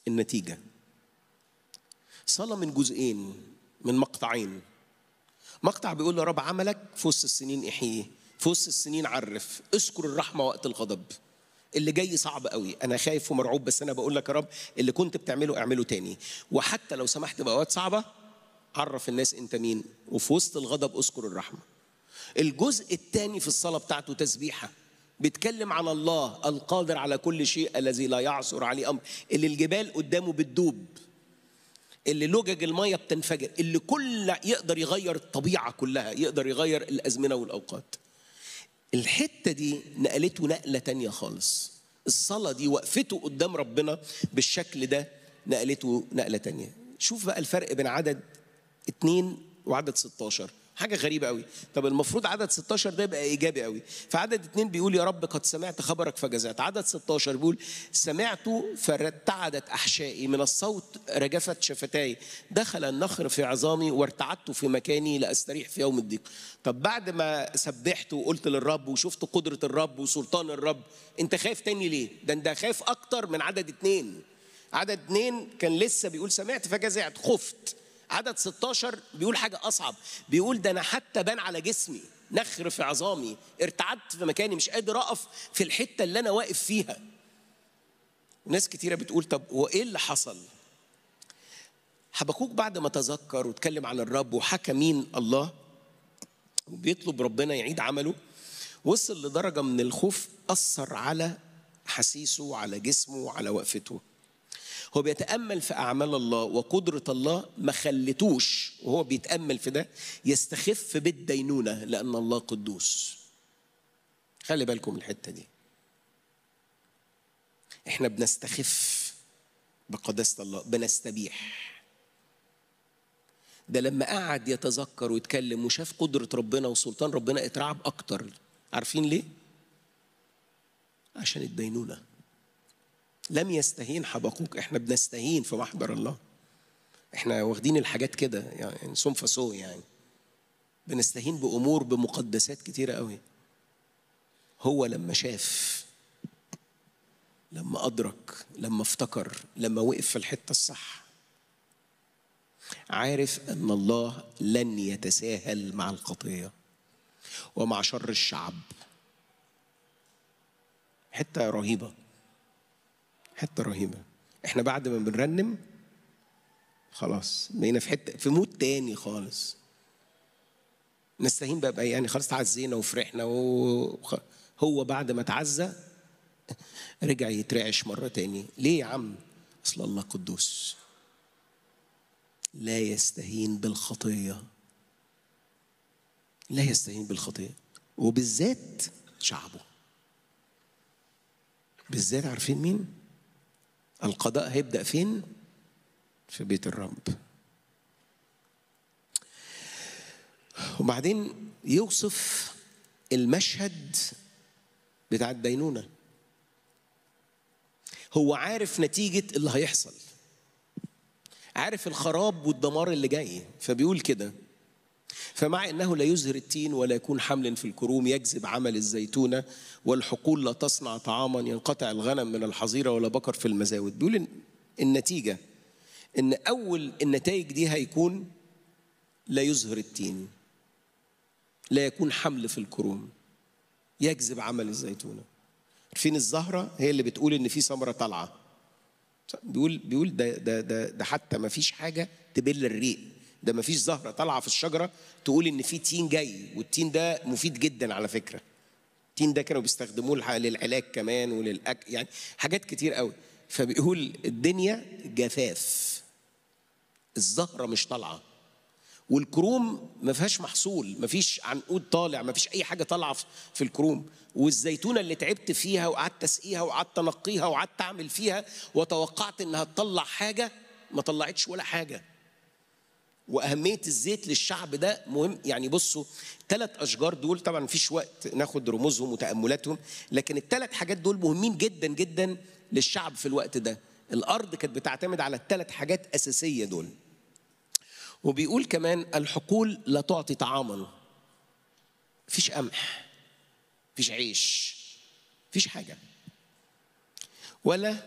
النتيجة صلاة من جزئين من مقطعين مقطع بيقول يا رب عملك في وسط السنين احييه في وسط السنين عرف اذكر الرحمة وقت الغضب اللي جاي صعب قوي انا خايف ومرعوب بس انا بقول لك يا رب اللي كنت بتعمله اعمله تاني وحتى لو سمحت باوقات صعبه عرف الناس انت مين وفي وسط الغضب اذكر الرحمه الجزء الثاني في الصلاه بتاعته تسبيحه بيتكلم عن الله القادر على كل شيء الذي لا يعثر عليه امر اللي الجبال قدامه بتدوب اللي لجج الميه بتنفجر اللي كل يقدر يغير الطبيعه كلها يقدر يغير الازمنه والاوقات الحته دي نقلته نقله تانية خالص الصلاه دي وقفته قدام ربنا بالشكل ده نقلته نقله تانية شوف بقى الفرق بين عدد اتنين وعدد 16 حاجة غريبة قوي طب المفروض عدد 16 ده يبقى إيجابي قوي فعدد اتنين بيقول يا رب قد سمعت خبرك فجزعت عدد 16 بيقول سمعت فارتعدت أحشائي من الصوت رجفت شفتاي دخل النخر في عظامي وارتعدت في مكاني لأستريح في يوم الضيق طب بعد ما سبحت وقلت للرب وشفت قدرة الرب وسلطان الرب انت خايف تاني ليه ده انت خايف أكتر من عدد اتنين عدد اتنين كان لسه بيقول سمعت فجزعت خفت عدد 16 بيقول حاجة أصعب بيقول ده أنا حتى بان على جسمي نخر في عظامي ارتعدت في مكاني مش قادر أقف في الحتة اللي أنا واقف فيها ناس كتيرة بتقول طب هو إيه اللي حصل حبكوك بعد ما تذكر واتكلم عن الرب وحكى مين الله وبيطلب ربنا يعيد عمله وصل لدرجة من الخوف أثر على حسيسه وعلى جسمه وعلى وقفته هو بيتأمل في أعمال الله وقدرة الله ما خلتوش وهو بيتأمل في ده يستخف بالدينونة لأن الله قدوس خلي بالكم من الحتة دي احنا بنستخف بقداسة الله بنستبيح ده لما قعد يتذكر ويتكلم وشاف قدرة ربنا وسلطان ربنا اترعب أكتر عارفين ليه؟ عشان الدينونه لم يستهين حبقوك احنا بنستهين في محضر الله احنا واخدين الحاجات كده يعني سم فسو يعني بنستهين بامور بمقدسات كتيره قوي هو لما شاف لما ادرك لما افتكر لما وقف في الحته الصح عارف ان الله لن يتساهل مع الخطيه ومع شر الشعب حته رهيبه حته رهيبه احنا بعد ما بنرنم خلاص بقينا في حته في مود تاني خالص نستهين بقى, بقى يعني خلاص تعزينا وفرحنا وخ... هو بعد ما تعزى رجع يترعش مره تاني ليه يا عم اصل الله قدوس لا يستهين بالخطيه لا يستهين بالخطيه وبالذات شعبه بالذات عارفين مين القضاء هيبدأ فين؟ في بيت الرب. وبعدين يوصف المشهد بتاع الدينونة. هو عارف نتيجة اللي هيحصل. عارف الخراب والدمار اللي جاي فبيقول كده فمع انه لا يزهر التين ولا يكون حمل في الكروم يجذب عمل الزيتونه والحقول لا تصنع طعاما ينقطع الغنم من الحظيره ولا بقر في المزاود بيقول النتيجه ان اول النتائج دي هيكون لا يزهر التين لا يكون حمل في الكروم يجذب عمل الزيتونه عارفين الزهره هي اللي بتقول ان في ثمره طالعه بيقول بيقول ده ده ده, ده حتى ما فيش حاجه تبل الريق ده ما فيش زهره طالعه في الشجره تقول ان في تين جاي والتين ده مفيد جدا على فكره التين ده كانوا بيستخدموه للعلاج كمان وللأك يعني حاجات كتير قوي فبيقول الدنيا جفاف الزهره مش طالعه والكروم ما فيهاش محصول ما فيش عنقود طالع ما فيش اي حاجه طالعه في الكروم والزيتونه اللي تعبت فيها وقعدت اسقيها وقعدت انقيها وقعدت اعمل فيها وتوقعت انها تطلع حاجه ما طلعتش ولا حاجه واهميه الزيت للشعب ده مهم يعني بصوا ثلاث اشجار دول طبعا مفيش وقت ناخد رموزهم وتاملاتهم لكن الثلاث حاجات دول مهمين جدا جدا للشعب في الوقت ده الارض كانت بتعتمد على الثلاث حاجات اساسيه دول وبيقول كمان الحقول لا تعطي طعاما مفيش قمح مفيش عيش مفيش حاجه ولا